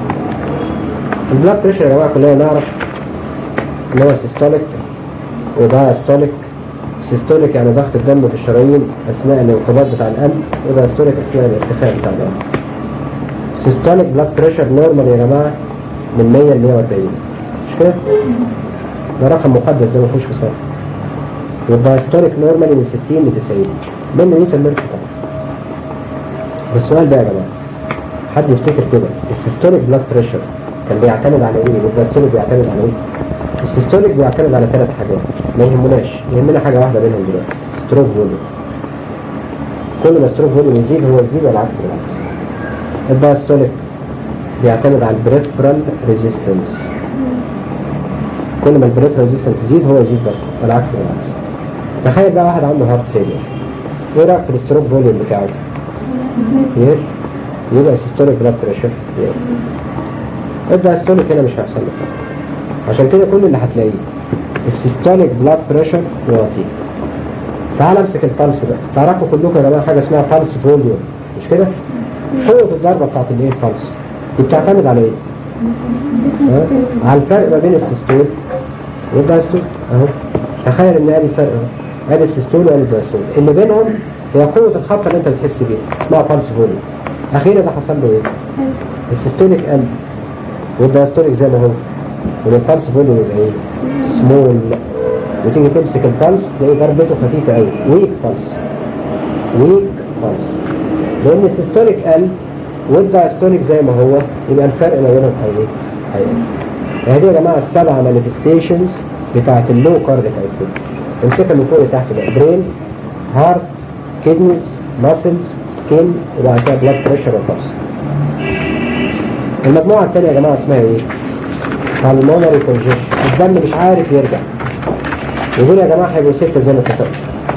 البلاد بريشر يا جماعة كلنا نعرف ان هو سيستوليك ودايستوليك سيستوليك يعني ضغط الدم في الشرايين اثناء الانقباض بتاع القلب ودايستوليك اثناء الارتفاع بتاع القلب سيستوليك بلاد بريشر نورمال يا جماعة من 100 ل 140 مش كده؟ ده رقم مقدس ده ما فيهوش فصال والدايستوليك نورمالي من 60 ل 90 من نيوتن ميرفي طبعا بس السؤال بقى يا جماعة حد يفتكر كده السيستوليك بلاد بريشر كان بيعتمد على ايه والدايستوليك بيعتمد على ايه السيستوليك بيعتمد على ثلاث حاجات ما يهمناش يهمنا حاجة واحدة منهم دلوقتي ستروك فوليوم كل ما ستروك فوليوم يزيد هو يزيد والعكس بالعكس الدايستوليك بيعتمد على البريفرال ريزيستنس كل ما البريفرال ريزيستنس يزيد هو يزيد برضه والعكس بالعكس تخيل بقى واحد عنده هارت فيلير ايه رايك في الستروك فوليوم بتاعه؟ يقل يبقى السيستوليك بلاد بريشر يقل الدايستوليك هنا مش هيحصل له عشان كده كل اللي هتلاقيه السيستوليك بلاد بريشر واطي تعال امسك البلس بقى تعرفوا كلكم يا جماعه حاجه اسمها بلس فوليوم مش كده؟ قوه الضربه بتاعت الايه البلس دي بتعتمد على ايه؟ ها؟ على الفرق ما بين السيستول والدايستول اهو تخيل ان ادي الفرق اهو ادي السيستول وادي الدايستول اللي بينهم هي قوه الخبطه اللي انت بتحس بيها اسمها بلس فوليوم اخيرا ده حصل له ايه؟ السيستوليك قل والدايستوليك زي ما هو والبلس فوليوم يبقى ايه؟ سمول وتيجي تمسك البلس تلاقي ضربته خفيفه قوي ويك بلس ويك بلس لان السيستوليك قل والدايستوليك زي ما هو يبقى الفرق ما بينهم هي هيقل هذه يا جماعه السبع مانيفستيشنز بتاعت اللو كارديك اوتبوت امسكها من فوق لتحت بقى برين هارت كيدنيز ماسلز سكين وبعد كده بلاد بريشر وبلس المجموعه الثانيه يا جماعه اسمها ايه؟ pulmonary congestion الدم مش عارف يرجع ودول يا جماعه هيبقوا سته زي ما اتفقنا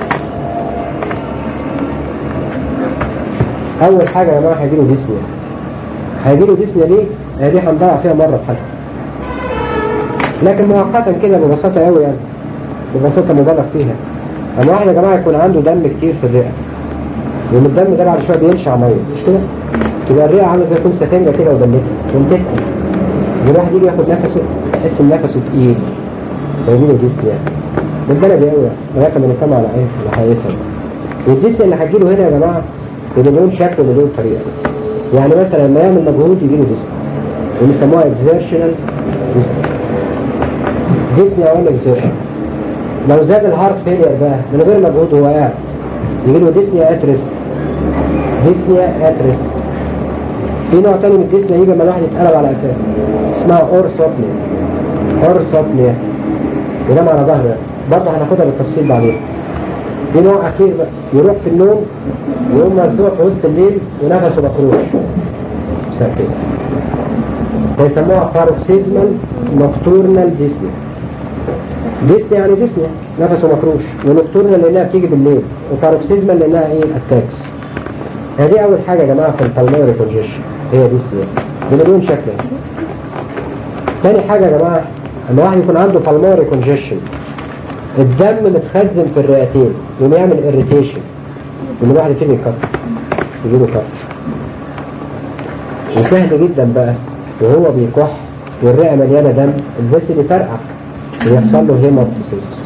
اول حاجه يا جماعه هيجيله ديسنيا هيجيله ديسنيا ليه؟ هي دي هنضيع فيها مره في حالها لكن مؤقتا كده ببساطة قوي يعني ببساطة مبالغ فيها اما واحد يا جماعة يكون عنده دم كتير في الرئة ومن الدم ده بعد شوية بينشع مية مش كده؟ تبقى الرئة عاملة زي يكون سفنجة كده وبلتها وانتهت الواحد يجي ياخد نفسه يحس ان نفسه تقيل فيجيله ديسنيا يعني من بلدي قوي لغاية ما نتكلم على ايه على حقيقتها والديسنيا اللي هتجيله هنا يا جماعة بمليون شكل ومليون طريقة يعني مثلا لما يعمل مجهود يجيله ديسنيا ويسموها اكزيرشنال ديسنيا ديسنيا ولا اكزيرشن لو زاد الهارت فيلير بقى من غير مجهود وهو قاعد يجيله ديسنيا ات ريست ديسنيا ات ريست في نوع تاني من الديسنيا يجي لما الواحد يتقلب على قفاه اسمها اورثوبنيا اورثوبنيا ينام على ظهره برضه هناخدها بالتفصيل بعدين في نوع اخير بقى يروح في النوم ويقوم مرزوع في وسط الليل ونفسه مخروش بسبب كده فيسموها باروكسيزمال نوكتورنال ديسنيا ديسنيا يعني ديسنيا نفسه مخروش ونوكتورنال لانها بتيجي بالليل وباروكسيزمال لانها ايه اتاكس هذه اول حاجه يا جماعه في البلمونري كونجيشن هي ديسنيا بمليون شكل تاني حاجه يا جماعه لما واحد يكون عنده بالمونري كونجيشن الدم متخزن في الرئتين يقوم يعمل اريتيشن يقوم الواحد يبتدي يكتر يجيله كتر وسهل جدا بقى وهو بيكح والرئه مليانه دم الفيسل يفرقع ويحصل له هيموبتيسيس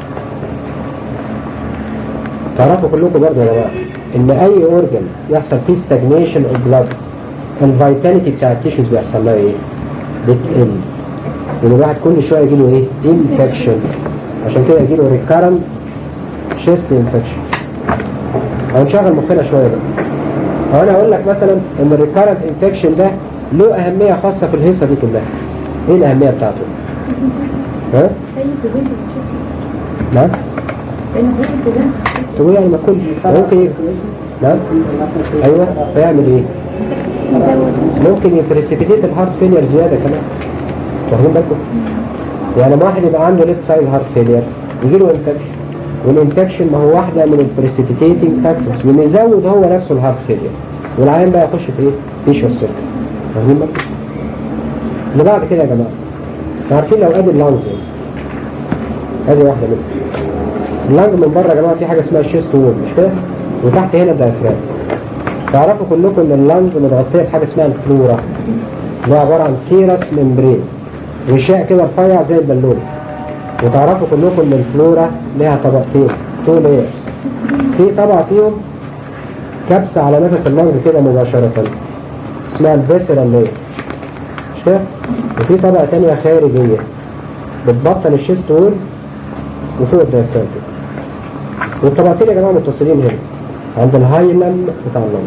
تعرفوا كلكم برضه يا جماعه ان اي اورجن يحصل فيه ستاجنيشن اوف بلاد الفيتاليتي بتاع التيشوز بيحصل لها ايه؟ بتقل وان الواحد كل شويه يجي له ايه؟ انفكشن عشان كده يجي له ريكارنت شيست انفكشن او نشغل مخنا شويه بقى هو انا اقول لك مثلا ان الريكارنت انفكشن ده له اهميه خاصه في الهيصه دي كلها ايه الاهميه بتاعته؟ ها؟ نعم؟ تقول يعني ما كل ممكن ي... نعم؟ ايوه فيعمل ايه؟ ممكن يبريسيبيتيت الهارت فيلير زياده كمان واخدين بالكم؟ يعني لما واحد يبقى عنده ليفت سايد هارت فيلير يجي له انفكشن والانفكشن ما هو واحده من البريسيبيتيتنج فاكتورز وان يزود هو نفسه الهارت فيلير والعيان بقى يخش في ايه؟ فيشوال سيركل واخدين بالكم؟ اللي بعد كده يا جماعه عارفين لو ادي اللانجز ادي واحده منهم اللانج من بره يا جماعه في حاجه اسمها شيست وول مش كده؟ وتحت هنا الدايفرام تعرفوا كلكم ان اللانج متغطيه بحاجه اسمها الفلورا اللي هو عباره عن سيرس ممبرين غشاء كده رفيع زي البالونه وتعرفوا كلكم ان الفلورا لها طبقتين تو لايرز في طبقه فيهم كبسه على نفس اللانج كده مباشره اسمها الفيسرال لاير مش كده؟ وفي طبقه ثانيه خارجيه بتبطل الشيست وول وفوق الدايفرام كده والطبقتين يا جماعه متصلين هنا عند الهايلم بتاع اللنج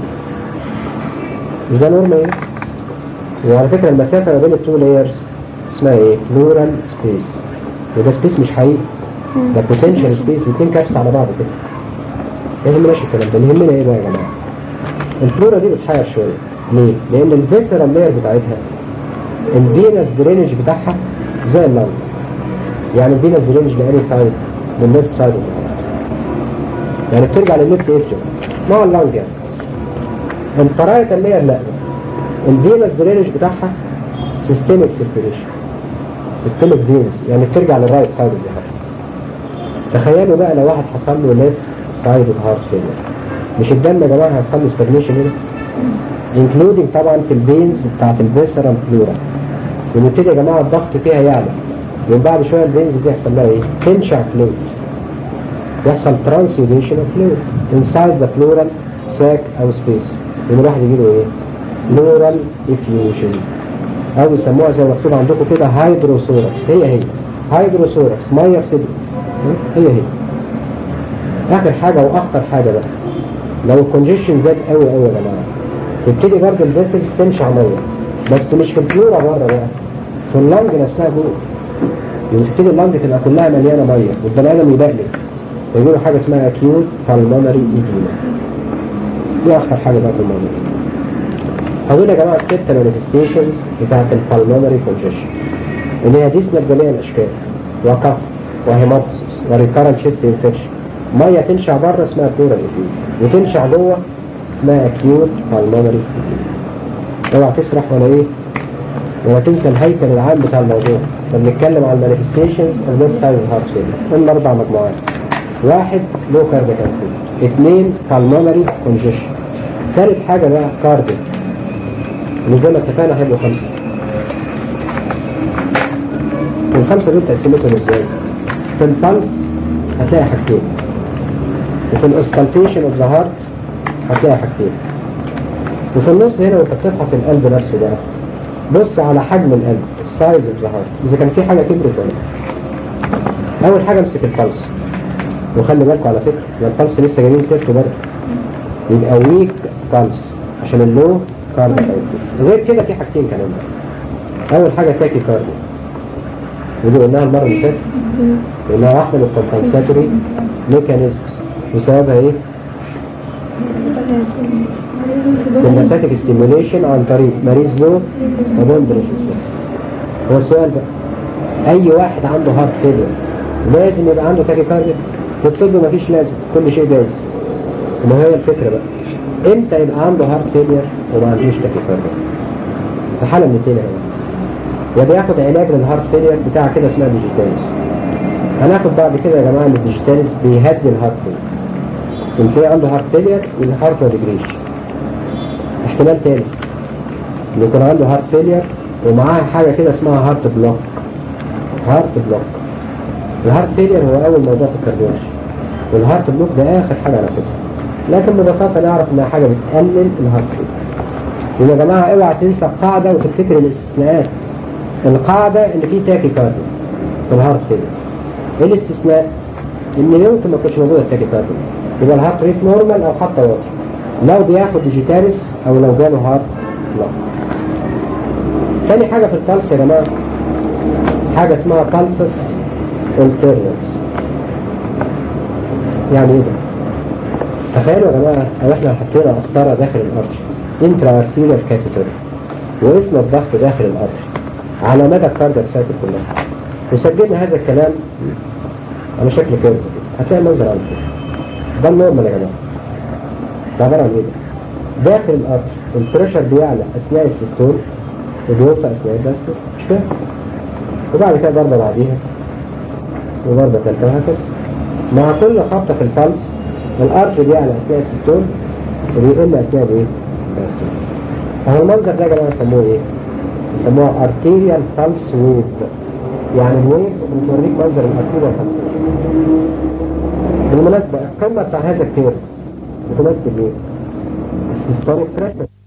مش ده نورمال ايه؟ وعلى فكره المسافه ما بين التو لايرز اسمها ايه؟ بلورال سبيس وده سبيس مش حقيقي ده بوتنشال سبيس الاثنين كبسه على بعض كده ايه اللي ماشي الكلام ده؟ اللي يهمنا ايه بقى يا جماعه؟ الفلورا دي بتحير شويه ليه؟ لان الفيسرال لاير بتاعتها الفينس درينج بتاعها زي اللنج يعني الفينس درينج لاني سايد للليفت سايد يعني بترجع للليفت اتريوم مع اللنج يعني الفرايت لاير لا الفينس درينج بتاعها سيستميك سيركيوليشن سيستميك فينس يعني بترجع للرايت سايد اوف تخيلوا بقى لو واحد حصل له ليفت سايد اوف هارت فيلير مش الدم يا جماعه هيحصل له ستاجنيشن هنا انكلودنج طبعا في الفينز بتاعت الفيسرال فلورا ونبتدي يا جماعه الضغط فيها يعلى ومن بعد شويه الفينز دي يحصل لها ايه؟ تنشع فلويد يحصل ترانسيوديشن اوف فلويد انسايد ذا بلورال ساك او سبيس يوم الواحد يجي له ايه؟ بلورال افيوجن او يسموها زي ما مكتوب عندكم كده هايدروسوركس هي هي هايدروسوركس ميه في صدره هي هي اخر حاجه واخطر حاجه بقى لو الكونجيشن زاد قوي قوي يا جماعه تبتدي برضه الفيسلز تنشع ميه بس مش في البلورا بره بقى في اللنج نفسها جوه يبتدي اللنج تبقى كلها مليانه ميه والبني ادم يبقلب فيجي له حاجه اسمها اكيوت بالمونري ايديما دي اخطر حاجه بقى في الموضوع هقول يا جماعه الست مانيفستيشنز بتاعت البالمونري كونجيشن اللي هي ديسنيا بجميع الاشكال وكف وهيموبسيس وريكارنت شيست انفكشن ميه تنشع بره اسمها بلورال ايديما وتنشع جوه اسمها اكيوت بالمونري اوعى تسرح ولا ايه ولا تنسى الهيكل العام بتاع الموضوع فبنتكلم عن manifestations of left side heart failure قلنا أربع مجموعات واحد low cardiac output اثنين pulmonary congestion ثالث حاجة بقى cardiac اللي زي ما اتفقنا هيبقوا خمسة والخمسة دول تقسيمتهم ازاي؟ في البلس هتلاقي حاجتين وفي الاوسكالتيشن اوف ذا هارت هتلاقي حاجتين وفي النص هنا وانت بتفحص القلب نفسه بقى بص على حجم القلب السايز اوف ذا هارت اذا كان في حاجه كبرت ولا لا. اول حاجه امسك البلس وخلي بالكم على فكره ده البلس لسه جايبين سيرته برضه يبقى ويك بلس عشان اللو كاردياك اوتبوت غير كده في حاجتين كمان بقى اول حاجه تاكي كارديو ودي قلناها المره اللي فاتت قلناها واحده من الكومبنساتوري ميكانيزم وسببها ايه؟ سمباثيك ستيموليشن عن طريق مريض لو ودون بريشن هو السؤال بقى اي واحد عنده هارت فيلر لازم يبقى عنده تاكيكارديا في الطب مفيش لازم كل شيء جايز ما هي الفكره بقى امتى يبقى عنده هارت فيلر وما عندوش تاكيكارديا في حاله من الاثنين اهي يا بياخد علاج للهارت فيلر بتاع كده اسمها ديجيتاليس هناخد بعد كده يا جماعه ان الديجيتاليس بيهدي الهارت فيلر يمكن عنده هارت فيلر والهارت ما بيجريش احتمال تاني ان يكون عنده هارت فيلير ومعاه حاجه كده اسمها هارت بلوك هارت بلوك الهارت فيلير هو اول موضوع في الكارديولوجي والهارت بلوك ده اخر حاجه على فكره لكن ببساطه نعرف انها حاجه بتقلل الهارت فيلير يبقى يا جماعه اوعى تنسى القاعده وتفتكر الاستثناءات القاعده ان في تاكي كارديو في الهارت فيلير ايه الاستثناء؟ ان يمكن ما تكونش موجوده التاكي كارديو يبقى الهارت ريت نورمال او حتى واطي لو بياخد ديجيتاليس او لو جاله هارت لا تاني حاجة في البلس يا جماعة حاجة اسمها pulses alternance يعني ايه ده؟ تخيلوا يا جماعة لو احنا حطينا قسطرة داخل الارتري انترا ارتيريال كاسيتر وقسنا الضغط داخل الارتري على مدى الكاردياك سايكل كلها وسجلنا هذا الكلام على شكل كيرف هتلاقي المنظر على كده ده النورمال يا جماعة ده عبارة عن ايه ده؟ داخل الارض البريشر بيعلى اثناء السيستول وبيوطى اثناء الداستول مش فاهم وبعد كده ضربة بعديها وضربة ثالثة وهكذا مع كل خبطة في البلس الارض بيعلى اثناء السيستول وبيقل اثناء الايه؟ الداستول فهو المنظر ده يا جماعة يسموه ايه؟ يسموها ارتيريال pulse ويف يعني الويف بتوريك منظر الارتيريال pulse بالمناسبة القمة بتاع هذا الكيرف بتمثل ايه؟ السيستوليك بريشر